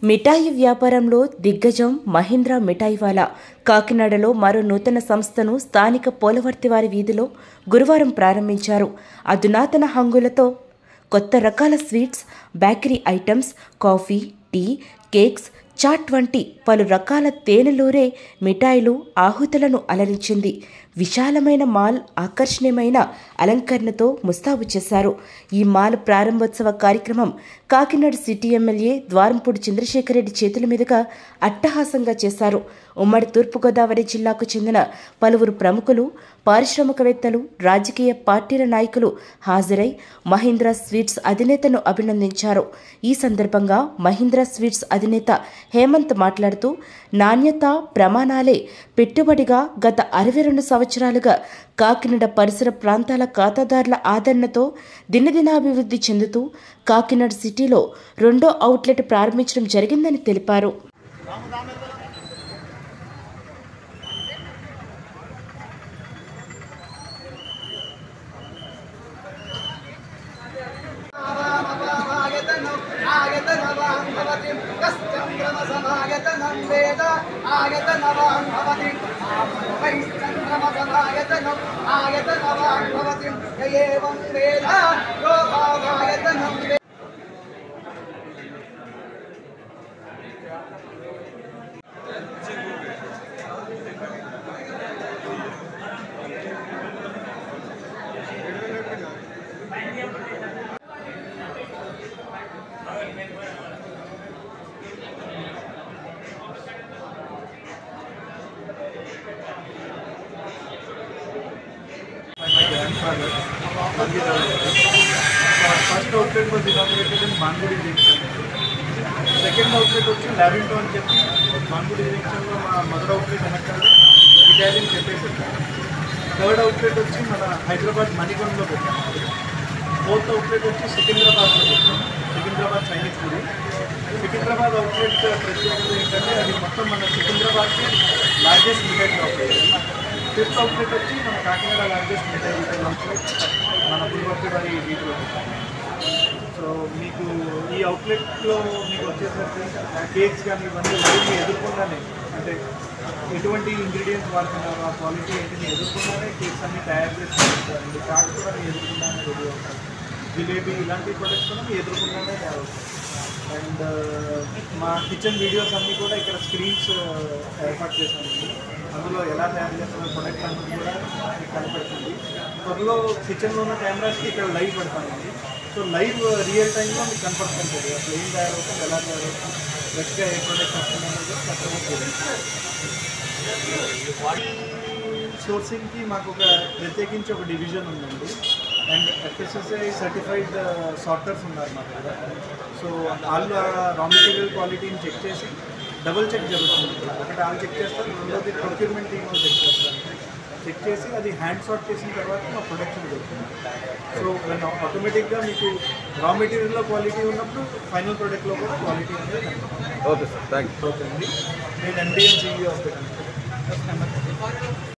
మిఠాయి వ్యాపారంలో దిగ్గజం మహీంద్రా మిఠాయివాలా కాకినాడలో మరో నూతన సంస్థను స్థానిక పోలవర్తివారి వీధిలో గురువారం ప్రారంభించారు అధునాతన హంగులతో కొత్త రకాల sweets bakery items coffee tea cakes chaat వంటి పలు రకాల తేనెలూరే మిఠాయిలు ఆహుతులను అలరించింది విశాలమైన మాల్ ఆకర్షణీయమైన అలంకరణతో ముస్తాబు చేశారు ఈ మాల్ ప్రారంభోత్సవ కార్యక్రమం కాకినాడ సిటీ ఎమ్మెల్యే ద్వారంపూడి చంద్రశేఖర్ రెడ్డి చేతుల మీదుగా అట్టహాసంగా చేశారు ఉమ్మడి తూర్పుగోదావరి జిల్లాకు చెందిన పలువురు ప్రముఖులు పారిశ్రామికవేత్తలు రాజకీయ పార్టీల నాయకులు హాజరై మహీంద్రా స్వీట్స్ అధినేతను అభినందించారు ఈ సందర్భంగా మహీంద్రా స్వీట్స్ అధినేత హేమంత్ మాట్లాడుతూ నాణ్యత ప్రమాణాలే పెట్టుబడిగా గత అరవై రెండు సంవత్సరాలుగా కాకినాడ పరిసర ప్రాంతాల ఖాతాదారుల ఆదరణతో దినదినాభివృద్ధి చెందుతూ కాకినాడ సిటీలో రెండో అవుట్లెట్ ప్రారంభించడం జరిగిందని తెలిపారు आयतनम् आयतनवान् भवति कश्चन्द्रमसमायतनं वेद आयतनवान् भवति वैश्चन्द्रमसमायतनम् आयतनवान् भवति य एवं वेद योगावायतनं वेद my grandfather, Bandira. First outlet was inaugurated in Mangudi Junction. Second outlet వచ్చి లావింటో అని చెప్పి మాన్గుడి జంక్షన్లో మా మొదటి అవుట్లెట్ వెనకాల ఇటాలియన్ చెప్పేసి థర్డ్ అవుట్లెట్ వచ్చి మన హైదరాబాద్ మణికొండలో పెట్టాం ఫోర్త్ అవుట్లెట్ వచ్చి సికింద్రాబాద్లో పెట్టాం సికింద్రాబాద్ చైనీస్ గుడి సికింద్రాబాద్ అవుట్లెట్ ప్రత్యేకత ఏంటంటే అది మొత్తం మన సికింద్రాబాద్కి లార్జెస్ట్ మిఠాయి షాప్ ఫిఫ్త్ అవుట్లెట్ వచ్చి మన కాకినాడ లార్జెస్ట్ మిఠాయి రిటైల్ అవుట్లెట్ మన పులివర్తి వారి వీటిలో సో మీకు ఈ అవుట్లెట్లో మీకు వచ్చేసరికి కేక్స్ కానీ ఇవన్నీ వాటిని ఎదుర్కొండానే అంటే ఎటువంటి ఇంగ్రీడియంట్స్ వాడుతున్నారు ఆ క్వాలిటీ ఏంటిని ఎదుర్కొండానే కేక్స్ అన్ని తయారు చేస్తారు చాట్ కూడా మీరు ఎదుర్కొండానే రెడీ అవుతారు జిలేబీ ఇలాంటి ప్రొడక్ట్స్ కూడా మీరు ఎదుర్కొండానే తయారవుతాయి అండ్ మా కిచెన్ వీడియోస్ అన్నీ కూడా ఇక్కడ స్క్రీన్స్ ఏర్పాటు చేశామండి అందులో ఎలా తయారు చేస్తున్న ప్రొడక్ట్ అన్నది కూడా మీకు కనపడుతుంది త్వరలో కిచెన్లో ఉన్న కెమెరాస్కి ఇక్కడ లైవ్ పెడతామండి సో లైవ్ రియల్ టైంలో మీకు కనపడుతుంటుంది అసలు ఏం తయారవుతుంది ఎలా తయారవుతుంది ఫ్రెష్గా ఏ ప్రొడక్ట్ వస్తుంది అనేది కస్టమర్ సోర్సింగ్కి మాకు ఒక ప్రత్యేకించి ఒక డివిజన్ ఉందండి అండ్ ఎఫ్ఎస్ఎస్ఐ సర్టిఫైడ్ సాఫ్ట్వేర్స్ ఉన్నారు మా దగ్గర సో వాళ్ళు రా మెటీరియల్ క్వాలిటీని చెక్ చేసి డబుల్ చెక్ జరుగుతుంది ఒకటి వాళ్ళు చెక్ చేస్తారు రెండోది ప్రొక్యూర్మెంట్ టీమ్ వాళ్ళు చెక్ చేస్తారు చెక్ చేసి అది హ్యాండ్ సార్ట్ చేసిన తర్వాత మా ప్రొడక్షన్ జరుగుతుంది సో ఆటోమేటిక్గా మీకు రా మెటీరియల్లో క్వాలిటీ ఉన్నప్పుడు ఫైనల్ ప్రొడక్ట్లో కూడా క్వాలిటీ అనేది కనిపిస్తుంది ఓకే సార్ థ్యాంక్ యూ అవుతుంది నేను MD and CEO of the company